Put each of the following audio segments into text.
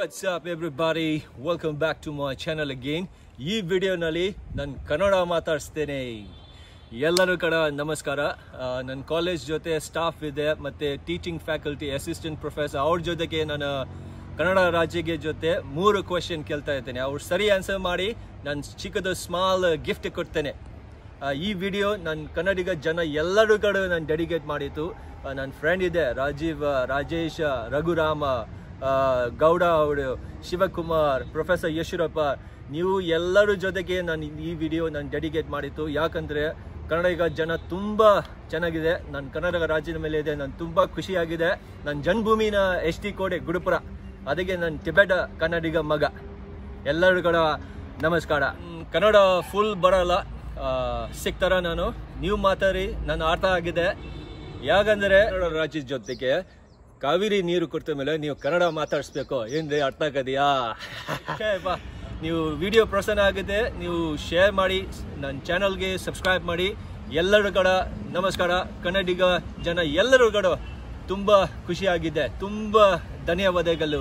What's up everybody welcome back to my channel again ಈ ವಿಡಿಯೋನಲ್ಲಿ ನಾನು ಕನ್ನಡ ಮಾತಾಡಿಸ್ತೇನೆ ಎಲ್ಲರೂ ಕಡ ನಮಸ್ಕಾರ ನನ್ನ ಕಾಲೇಜ್ ಜೊತೆ ಸ್ಟಾಫ್ ಇದೆ ಮತ್ತು ಟೀಚಿಂಗ್ ಫ್ಯಾಕಲ್ಟಿ ಅಸಿಸ್ಟೆಂಟ್ ಪ್ರೊಫೆಸರ್ ಅವ್ರ ಜೊತೆಗೆ ನಾನು ಕನ್ನಡ ರಾಜ್ಯಗೆ ಜೊತೆ ಮೂರು ಕ್ವೆಶನ್ ಕೇಳ್ತಾ ಇರ್ತೇನೆ ಅವ್ರು ಸರಿ ಆನ್ಸರ್ ಮಾಡಿ ನಾನು ಚಿಕ್ಕದು ಸ್ಮಾಲ್ ಗಿಫ್ಟ್ ಕೊಡ್ತೇನೆ ಆ, ಈ ವಿಡಿಯೋ ನನ್ನ ಕನ್ನಡಿಗ ಜನ ಎಲ್ಲರೂ ಕಡೆ ನಾನು ಡೆಡಿಕೇಟ್ ಮಾಡಿತ್ತು ನನ್ನ ಫ್ರೆಂಡ್ ಇದೆ ರಾಜೀವ್ ಆ, ರಾಜೇಶ್ ಆ, ರಘುರಾಮ ಆ, ಗೌಡ ಅವರು ಶಿವಕುಮಾರ್ ಪ್ರೊಫೆಸರ್ ಯಶೂರಪ್ಪ ನೀವು ಎಲ್ಲರ ಜೊತೆಗೆ ನಾನು ಈ ವಿಡಿಯೋ ನಾನು ಡೆಡಿಕೇಟ್ ಮಾಡಿತ್ತು ಯಾಕಂದರೆ ಕನ್ನಡಿಗ ಜನ ತುಂಬ ಚೆನ್ನಾಗಿದೆ ನನ್ನ ಕನ್ನಡ ರಾಜ್ಯದ ಮೇಲೆ ಇದೆ ನಾನು ತುಂಬ ಖುಷಿಯಾಗಿದೆ ನನ್ನ ಜನ್ಮಭೂಮಿನ ಎಸ್ ಟಿ ಕೋಡೆ ಗುಡುಪುರ ಅದಕ್ಕೆ ನಾನು ಟಿಬೆಟ್ ಕನ್ನಡಿಗ ಮಗ ಎಲ್ಲರೂ ಕೂಡ ನಮಸ್ಕಾರ ಮ್, ಕನ್ನಡ ಫುಲ್ ಬರಲ್ಲ ಆ, ಸಿಗ್ತಾರ ನಾನು ನೀವು ಮಾತಾಡಿ ನನ್ನ ಅರ್ಥ ಆಗಿದೆ ಯಾಕಂದ್ರೆ ಕನ್ನಡ ರಾಜ್ಯದ ಜೊತೆಗೆ ಕಾವೇರಿ ನೀರು ಕೊಡ್ತ ಮೇಲೆ ನೀವು ಕನ್ನಡ ಮಾತಾಡಿಸ್ಬೇಕು ಏನ್ರಿ ಅರ್ಥ ಆಗದೆಯಾ ಬಾ ನೀವು ವಿಡಿಯೋ ಪ್ರಸನ್ನ ಆಗಿದೆ ನೀವು ಶೇರ್ ಮಾಡಿ ನನ್ನ ಚಾನಲ್ಗೆ ಸಬ್ಸ್ಕ್ರೈಬ್ ಮಾಡಿ ಎಲ್ಲರೂ ಕಡ ನಮಸ್ಕಾರ ಕನ್ನಡಿಗ ಜನ ಎಲ್ಲರೂ ಕಡ ತುಂಬ ಖುಷಿಯಾಗಿದೆ ತುಂಬ ಧನ್ಯವಾದಗಳು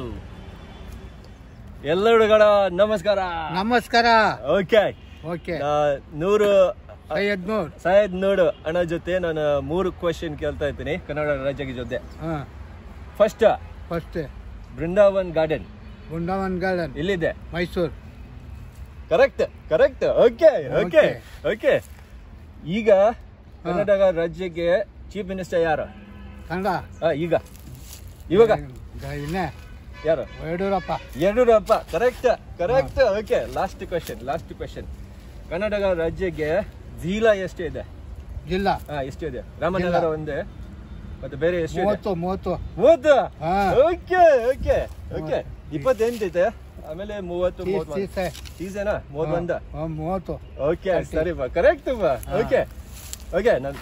ಎಲ್ಲರೂ ಕಡ ನಮಸ್ಕಾರ ನಮಸ್ಕಾರ ಓಕೆ ಓಕೆ ನೂರು ಸೈಯದ್ನೂರ್ ಸಾಯದ್ ನೋಡು ಅಣ್ಣ ಜೊತೆ ನಾನು ಮೂರು ಕ್ವೆಶನ್ ಕೇಳ್ತಾ ಇದ್ದೀನಿ ಕನ್ನಡ ರಾಜ್ಯದ ಜೊತೆ ಹಾ first first Brindavan garden Brindavan garden ಇಲ್ಲಿದೆ Mysore correct correct okay okay Okay. Okay ಈಗ ಕನ್ನಡ ರಾಜ್ಯಕ್ಕೆ ಚೀಫ್ ಮಿನಿಸ್ಟರ್ ಯಾರು ಕನ್ನಡ ಆ, ಈಗ ಇವಾಗ ಇನ್ನೇ ಯಾರು Yediyurappa Yediyurappa correct correct okay last question last question Kannada ರಾಜ್ಯಕ್ಕೆ ಜಿಲ್ಲಾ ಎಷ್ಟು ಇದೆ ಜಿಲ್ಲಾ ಹಾ ಎಷ್ಟು ಇದೆ ರಾಮನಗರ ಜಿಲ್ಲಾ. ಒಂದೇ ಮತ್ತೆ ಬೇರೆ ಎಷ್ಟು ಇದೆ ಮೂವತ್ತು ಮೂವತ್ತು ಮೂವತ್ತು ಹಾ. ಓಕೆ ಓಕೆ ಓಕೆ ಇಪ್ಪತ್ತೆಂಟು ಇದೆ ಆಮೇಲೆ ಮೂವತ್ತು ತೀಸ್- ಮೂವತ್ತೊಂದು ತೀಸೆ. ಸೀಸನಾ ಮೂವತ್ತೊಂದ ಹಾ, ಮೂವತ್ತು ಓಕೆ Thirty. ಸರಿ ಬಾ ಕರೆಕ್ಟ್ ಬಾ ಹಾ. ಓಕೆ ಓಕೆ ನಾನು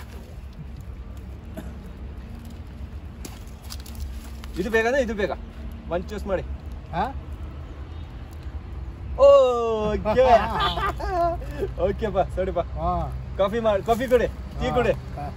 ಇದು ಬೇಗನಾ ಇದು ಬೇಗ ಒನ್ ಚೂಸ್ ಮಾಡಿ ಹಾ ಓಕೆ ಓಕೆ ಬಾ ಸರಿ ಬಾ ಹಾ ಕಾಫಿ ಮಾಡಿ ಕಾಫಿ ಕೊಡಿ ಟೀ ಕೊಡಿ ಹಾ.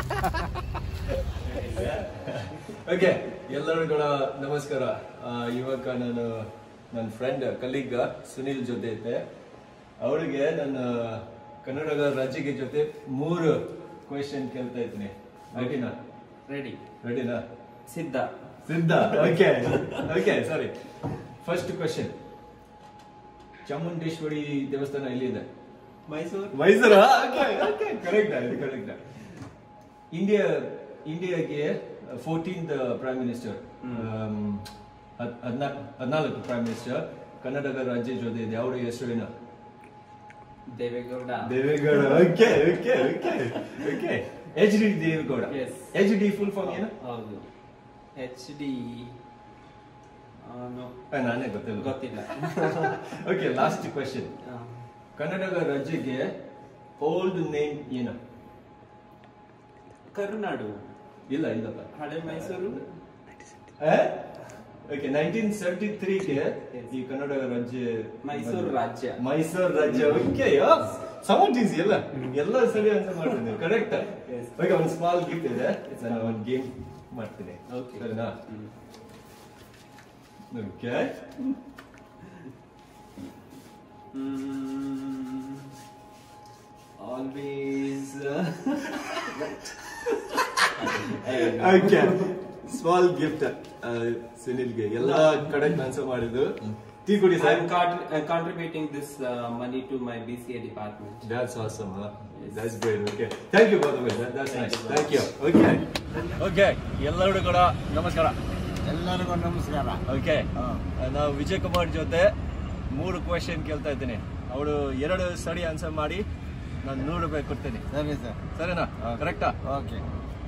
ಓಕೆ ಎಲ್ಲರೂ ಕೂಡ ನಮಸ್ಕಾರ ಆ, ಇವಾಗ ನಾನು ನನ್ನ ಫ್ರೆಂಡ್ ಕಲೀಗ ಸುನಿಲ್ ಜೊತೆ ಇದ್ದೆ ಅವರಿಗೆ ನನ್ನ ಕನ್ನಡ ರಾಜ್ಯಕ್ಕೆ ಜೊತೆ ಮೂರು ಕ್ವೆಶನ್ ಕೇಳ್ತಾ ಇದ್ದೀನಿ ರೆಡಿನಾ ರೆಡಿ ರೆಡಿನಾ ಸಿದ್ಧ ಸಿದ್ಧ okay okay sorry first question Chamundeshwari ದೇವಸ್ಥಾನ ಎಲ್ಲಿದೆ ಮೈಸೂರು ಮೈಸೂರು ಕರೆಕ್ಟ್ ಇದು ಕರೆಕ್ಟ್ ಇಂಡಿಯಾ ಇಂಡಿಯಾಗೆ ಫೋರ್ಟೀನ್ತ್ ಪ್ರೈಮ್ ಮಿನಿಸ್ಟರ್ ಹದಿನಾಲ್ಕು ಪ್ರೈಮ್ ಮಿನಿಸ್ಟರ್ ಕರ್ನಾಟಕ ರಾಜ್ಯ ಜೊತೆ ಇದೆ ಅವರ ಹೆಸರೇನು Deve Gowda Deve Gowda okay okay okay okay H D Deve Gowda Yes. H D full form ಏನು ಹೌದು ಎಚ್ ಡಿ ಆ, ನಾನೇ ಗೊತ್ತಿಲ್ಲ ಗೊತ್ತಿಲ್ಲ ಓಕೆ ಲಾಸ್ಟ್ ಕ್ವೆಶನ್ ಆ, ಕರ್ನಾಟಕ ರಾಜ್ಯಕ್ಕೆ ಓಲ್ಡ್ ನೇಮ್ ಏನು ಕರುನಾಡು ಇಲ್ಲ ಇಲ್ಲಪ್ಪ ಹಳೆ ಮೈಸೂರು ಓಕೆ ನೈನ್ಟೀನ್ ಸೆವೆಂಟಿ ತ್ರೀಗೆ ಈ ಕನ್ನಡ ರಾಜ್ಯ ಮೈಸೂರು ರಾಜ್ಯ. ಮೈಸೂರು ರಾಜ್ಯ ಓಕೆ ಸಮೌಟ್ ಈಸಿ ಎಲ್ಲ ಎಲ್ಲ ಸರಿ ಅಂತ ಮಾಡ್ತೀನಿ ಕರೆಕ್ಟ್ Yes. ಓಕೆ ಒಂದು ಸ್ಮಾಲ್ ಗಿಫ್ಟ್ ಇದೆ ನಾನು ಒಂದು ಗೇಮ್ ಮಾಡ್ತೀನಿ Okay. ಸರಿನಾ ಹ್ಮ್. ಓಕೆ ಹ್ಮ್. Always, ಓಕೆ ಸ್ಮಾಲ್ ಗಿಫ್ಟ್ ಸುನಿಲ್ಗೆ ಎಲ್ಲ ಕಡೆಕ್ಟ್ ಆನ್ಸರ್ ಮಾಡಿದ್ದು ಟೀ ಕುಡಿ I sir am con- uh, contributing this uh, money to my BCA department. That's awesome, huh? That's great. Okay. Thank you, by the way. That, that's nice. Thank you. Okay. Okay. ಎಲ್ಲರಿಗೂ ಕೂಡ ನಮಸ್ಕಾರ ಎಲ್ಲರಿಗೂ ನಮಸ್ಕಾರ okay ನಾವು ವಿಜಯ್ ಕುಮಾರ್ ಜೊತೆ ಮೂರು question ಕೇಳ್ತಾ ಇದ್ದೀನಿ ಅವಳು ಎರಡು ಸರಿ ಆನ್ಸರ್ ಮಾಡಿ ನಾನು ನೂರು ರೂಪಾಯಿ ಕೊಡ್ತೀನಿ ಸರಿ ಸರ್ ಸರಿನಾ ಕರೆಕ್ಟಾ ಓಕೆ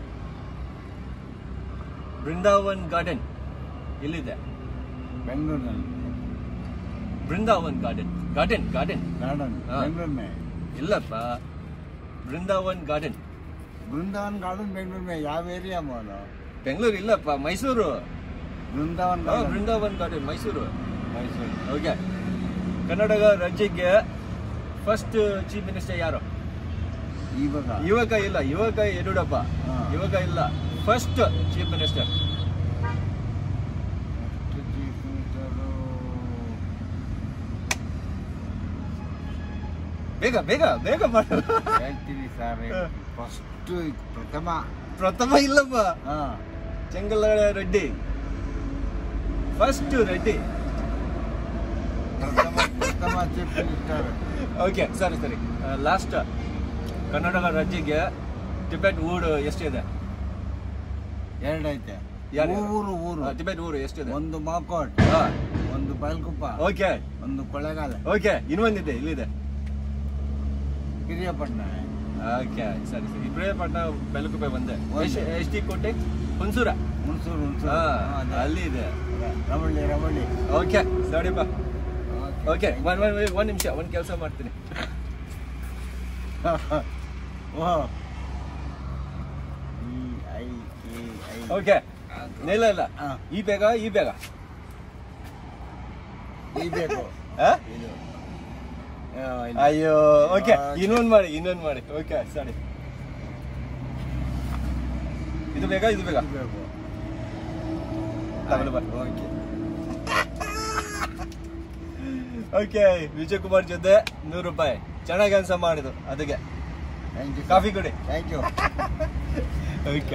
ಬೃಂದಾವನ್ ಗಾರ್ಡನ್ ಇಲ್ಲಿದೆ ಬೆಂಗಳೂರಿನಲ್ಲಿ Brindavan garden garden garden garden ಹಾ. बेंगलुरु में ಇಲ್ಲಪ್ಪ ಬೃಂದಾವನ್ ಗಾರ್ಡನ್ वृंदावन गार्डन बेंगलुरु में ಯಾವ ಏರಿಯಾ ಮೋನು ಬೆಂಗಳೂರು ಇಲ್ಲಪ್ಪ ಮೈಸೂರು ವೃಂದಾವನ್ ಹಾ, garden Brindavan garden Mysuru Mysuru okay Karnataka ರಾಜ್ಯಕ್ಕೆ ಫಸ್ಟ್ ಚೀಫ್ ಮಿನಿಸ್ಟರ್ ಯಾರು ಇವಾಗ ಯುವಕ ಇಲ್ಲ ಯುವಕ ಯಡಿಯೂರಪ್ಪ ಹಾ. ಯುವಕ ಇಲ್ಲ first chief minister chief minister ಬೇಗ ಬೇಗ ಬೇಗ ಮಾಡು ಹೇಳ್ತೀನಿ ಸರ್ ಹಾ. ಫಸ್ಟ್ ಪ್ರಥಮ ಪ್ರಥಮ ಇಲ್ಲಮ್ಮ ಹಾ ಚೆಂಗಲ ರೆಡ್ಡಿ ಫಸ್ಟ್ ರೆಡ್ಡಿ ಪ್ರಥಮ ಪ್ರಥಮ ಚೀಫ್ ಮಿನಿಸ್ಟರ್ ಓಕೆ ಸರಿ ಸರಿ ಲಾಸ್ಟ್ ಕರ್ನಾಟಕ ರಾಜ್ಯಕ್ಕೆ ಟಿಬೆಟ್ ಊರು ಎಷ್ಟಿದೆ ಎರಡೈತೆ ಯಾರು? ಊರು ಊರು ಆ, ಟಿಬೆಟ್ ಊರು ಎಷ್ಟಿದೆ ಒಂದು ಮಾಕೋಟ್ ಹಾ ಒಂದು ಬಯಲ್ಕುಪ್ಪ ಓಕೆ ಒಂದು ಕೊಳ್ಳೆಗಾಲ ಓಕೆ ಇನ್ನೊಂದಿದೆ ಇಲ್ಲಿದೆ ಹಿರಿಯಪಟ್ಟಣ ಓಕೆ ಸರಿ ಸರಿ ಇಬ್ರಾಹಿಪಟ್ಟಣ ಬೆಲಕುಪೆ ಬಂದೆ ಒಂದೇ. ಎಸ್ ಟಿ ಕೋಟೆ ಹುಣಸೂರ ಹುಣಸೂರು ಹುಣಸೂರು ಹಾ ಹಾ, ಅದೇ. ಅಲ್ಲಿ ಇದೆ ರವಳ್ಳಿ ರವಳ್ಳಿ ಓಕೆ ಸರಿಪ್ಪ ಓಕೆ ಒಂದ್ ಒಂದ್ ಒಂದ್ ನಿಮಿಷ ಒಂದ್ ಕೆಲಸ ಮಾಡ್ತೀನಿ ಓ ಇ ಐ ಎ ಐ ಓಕೆ ಇಲ್ಲ ಇಲ್ಲ ಹಾ. ಈ ಬೇಗ ಈ ಬೇಗ ಈ ಬೇಕು ಆ? ಇದು ಆ, ಇಲ್ಲ. ಅಯ್ಯೋ ಓಕೆ Okay. ಇನ್ನೊಂದ್ ಮಾಡಿ ಇನ್ನೊಂದ್ ಮಾಡಿ ಓಕೆ ಸರಿ ಇದು ಬೇಕಾ ಇದು ಬೇಕಾ ಈ ಬೇಕು ತಗೊಳ್ಳಿ ಬಾ. ಓಕೆ ಓಕೆ ವಿಜಯ್ ಕುಮಾರ್ ಜೊತೆ ನೂರು ರೂಪಾಯಿ ಚೆನ್ನಾಗಿ ಅನ್ಸ ಮಾಡಿದ್ದು ಅದಕ್ಕೆ ಥ್ಯಾಂಕ್ ಯು ಕಾಫಿ ಕೊಡಿ ಥ್ಯಾಂಕ್ ಯು ಓಕೆ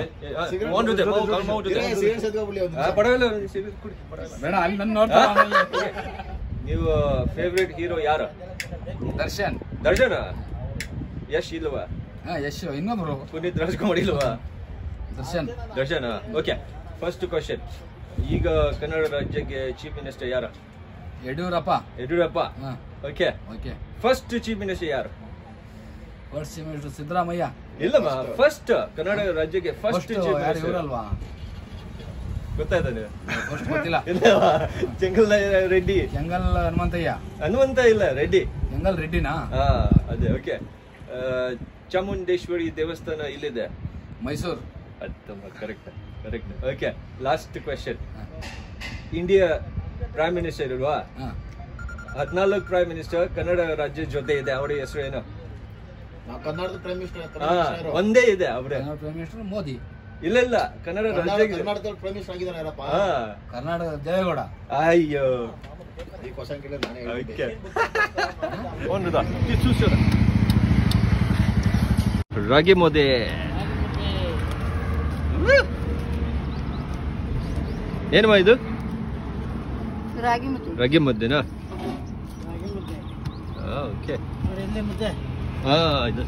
ಪರವಾಗಿಲ್ಲ ಸಿಗರೇಟ್ ಕುಡಿ ಪರವಾಗಿಲ್ಲ ಬೇಡ ಅಲ್ಲಿ ನನ್ನ ನೋಡ್ತಾ ಆಮೇಲೆ ನೀವು ಫೇವ್ರೆಟ್ ಹೀರೋ ಯಾರು ದರ್ಶನ್ ದರ್ಶನ ಯಶ್ ಇಲ್ವಾ ಹಾ ಯಶ್ ಇನ್ನೊಬ್ರು ಪುನೀತ್ ರಾಜ್ಕುಮಾರ್ ಇಲ್ವಾ ದರ್ಶನ್ ದರ್ಶನ ಓಕೆ ಫಸ್ಟ್ ಕ್ವಶನ್ ಈಗ ಕನ್ನಡ ರಾಜ್ಯಕ್ಕೆ ಚೀಫ್ ಮಿನಿಸ್ಟರ್ ಯಾರು ಯಡಿಯೂರಪ್ಪ ಯಡಿಯೂರಪ್ಪ ಹಾ okay okay first chief minister ಯಾರು ಫಸ್ಟ್ ಮಿನಿಸ್ಟರ್ ಸಿದ್ದರಾಮಯ್ಯ ಇಲ್ಲಮ್ಮ ಫಸ್ಟ್ ಕನ್ನಡ ರಾಜ್ಯಕ್ಕೆ ಫಸ್ಟ್ ಫಸ್ಟ್ ಚೀಫ್ ಯಾರು ಮಿನಿಸ್ಟರ್ ಇವರಲ್ವಾ ಗೊತ್ತಾಯ್ತಾ ನೀವು ಫಸ್ಟ್ ಗೊತ್ತಿಲ್ಲ ಇಲ್ಲವಾ ಚೆಂಗಲ್ ರೆಡ್ಡಿ ಜಂಗಲ್ ಹನುಮಂತಯ್ಯ ಹನುಮಂತ ಇಲ್ಲ ರೆಡ್ಡಿ ಜಂಗಲ್ ರೆಡ್ಡಿನಾ ಹಾ ಅದೇ ಓಕೆ ಚಾಮುಂಡೇಶ್ವರಿ ದೇವಸ್ಥಾನ ಇಲ್ಲಿದೆ Mysuru correct correct okay last question India prime minister ಇಲ್ವಾ ಹಾ ಹದಿನಾಲ್ಕು ಪ್ರೈಮ್ ಮಿನಿಸ್ಟರ್ ಕನ್ನಡ ರಾಜ್ಯ ಜೊತೆ ಇದೆ ಅವರ ಹೆಸರು ಏನು ಕರ್ನಾಟಕದ ಪ್ರೈಮ್ ಮಿನಿಸ್ಟರ್ ಹಾ ಒಂದೇ ಇದೆ ಅವ್ರೆ ಕನ್ನಡ ಪ್ರೈಮ್ ಮಿನಿಸ್ಟರ್ ಮೋದಿ ಇಲ್ಲ ಇಲ್ಲ ಕನ್ನಡ ರಾಜ್ಯ ಕರ್ನಾಟಕದ ಪ್ರೈಮ್ ಮಿನಿಸ್ಟರ್ ಆಗಿದ್ದಾರೆ ಯಾರಪ್ಪ ಹಾ ಕರ್ನಾಟಕ ದೇವೇಗೌಡ ಅಯ್ಯೋ ಈ ಕ್ವಶನ್ ಕೇಳಿದ್ರೆ ನಾನೇ ಓಕೆ ಹೇಳ್ಬಿಟ್ಟೆ. ಒಂದುದಾ చూసారా ರಾಗಿ ಮುದ್ದೆ ಏನಮ್ಮ ಇದು ರಾಗಿ ಮುದ್ದೆ ರಾಗಿ ಮುದ್ದೆನಾ ರಾಗಿ ಮುದ್ದೆ ಓಕೆ ನೋಡಿ ಎಲ್ಲಿ ಮುದ್ದೆ ಹಾ ಇದು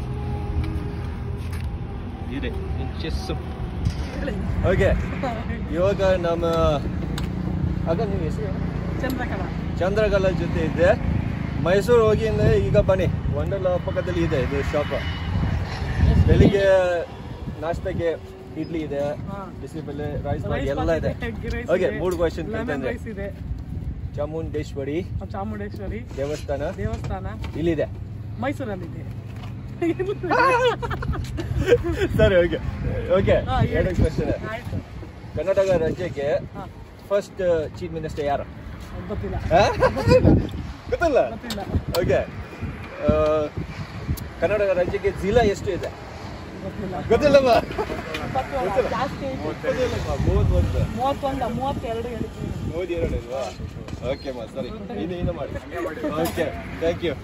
ಇದೆ ಚೆಸ್ ಓಕೆ ಇವಾಗ ನಮ್ಮ ಆಗ ನೀವು ಹೆಸರು ಚಂದ್ರಕಲಾ ಚಂದ್ರಕಲಾ ಜೊತೆ ಇದೆ ಮೈಸೂರು ಹೋಗಿ ಅಂದ್ರೆ ಈಗ ಬನ್ನಿ ವಂಡರ್ಲಾ ಪಕ್ಕದಲ್ಲಿ ಇದೆ ಇದು ಶಾಪ್ ಬೆಳಿಗ್ಗೆ ನಾಷ್ಟಕ್ಕೆ ಇಡ್ಲಿ ಇದೆ ಹಾ. ಬಿಸಿಬೇಳೆ ರೈಸ್ Rice ಎಲ್ಲ ಬಾತ್ ಇದೆ ಇದೆ, egg rice ಓಕೆ ಇದೆ, ಮೂರು ಕ್ವಶನ್ lemon ಕೇಳ್ತಂದ್ರೆ rice ಇದೆ ಚಾಮುಂಡೇಶ್ವರಿ ಚಾಮುಂಡೇಶ್ವರಿ ದೇವಸ್ಥಾನ ದೇವಸ್ಥಾನ ಇಲ್ಲಿದೆ ಮೈಸೂರಲ್ಲಿದೆ ಸರಿ ಓಕೆ ಓಕೆ ಹಾ, ಹೇಳಿ. ಎರಡು ಕ್ವಶನ್ ಆಯ್ತು ಕರ್ನಾಟಕ ರಾಜ್ಯಕ್ಕೆ ಹಾ, ಫಸ್ಟ್ ಚೀಫ್ ಮಿನಿಸ್ಟರ್ ಯಾರು ಗೊತ್ತಿಲ್ಲ ಆ? ಗೊತ್ತಲ್ಲ ಗೊತ್ತಿಲ್ಲ ಓಕೆ ಕರ್ನಾಟಕ ರಾಜ್ಯಕ್ಕೆ ಜಿಲ್ಲಾ ಎಷ್ಟು ಇದೆ ಗೊತ್ತಿಲ್ಲ ಗೊತ್ತಿಲ್ಲಮ್ಮ ಇಪ್ಪತ್ತೇಳು, ಜಾಸ್ತಿ ಐತೆ. ಗೊತ್ತಿಲ್ಲಮ್ಮ ಮೂವತ್ತೊಂದು ಮೂವತ್ತೊಂದು ಮೂವತ್ತೆರಡು ಹೇಳ್ತೀನಿ ಮೋದಿ ಎರಡು ಇಲ್ವಾ ಓಕೆ ಮಾ ಸರಿ ಇನ್ನು ಇನ್ನು ಮಾಡಿ ಓಕೆ ಥ್ಯಾಂಕ್ ಯು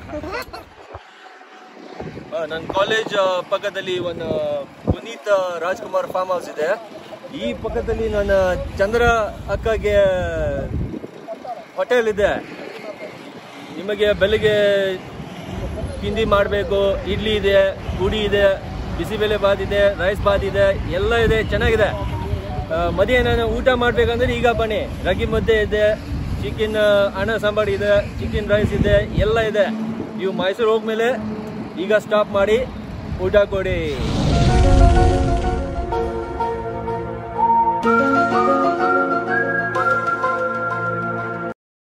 ನನ್ನ ಕಾಲೇಜ್ ಪಕ್ಕದಲ್ಲಿ ಒಂದು ಪುನೀತ್ ರಾಜ್ಕುಮಾರ್ ಫಾರ್ಮ್ ಹೌಸ್ ಇದೆ ಈ ಪಕ್ಕದಲ್ಲಿ ನನ್ನ ಚಂದ್ರ ಅಕ್ಕಗೆ ಹೋಟೆಲ್ ಇದೆ ನಿಮಗೆ ಬೆಳಿಗ್ಗೆ ತಿಂಡಿ ಮಾಡಬೇಕು ಇಡ್ಲಿ ಇದೆ ಪುಡಿ ಇದೆ ಬಿಸಿಬೇಳೆ ಬಾತ್ ಇದೆ ರೈಸ್ ಬಾತ್ ಇದೆ ಎಲ್ಲ ಇದೆ ಚೆನ್ನಾಗಿದೆ ಆ, ಮಧ್ಯಾಹ್ನ ಊಟ ಮಾಡ್ಬೇಕಂದ್ರೆ ಈಗ ಬನ್ನಿ ರಾಗಿ ಮುದ್ದೆ ಇದೆ ಚಿಕನ್ ಅನ್ನ ಸಾಂಬಾರು ಇದೆ ಚಿಕನ್ ರೈಸ್ ಇದೆ ಎಲ್ಲ ಇದೆ ನೀವು ಮೈಸೂರು ಹೋದ್ಮೇಲೆ ಈಗ ಸ್ಟಾಪ್ ಮಾಡಿ ಊಟ ಕೊಡಿ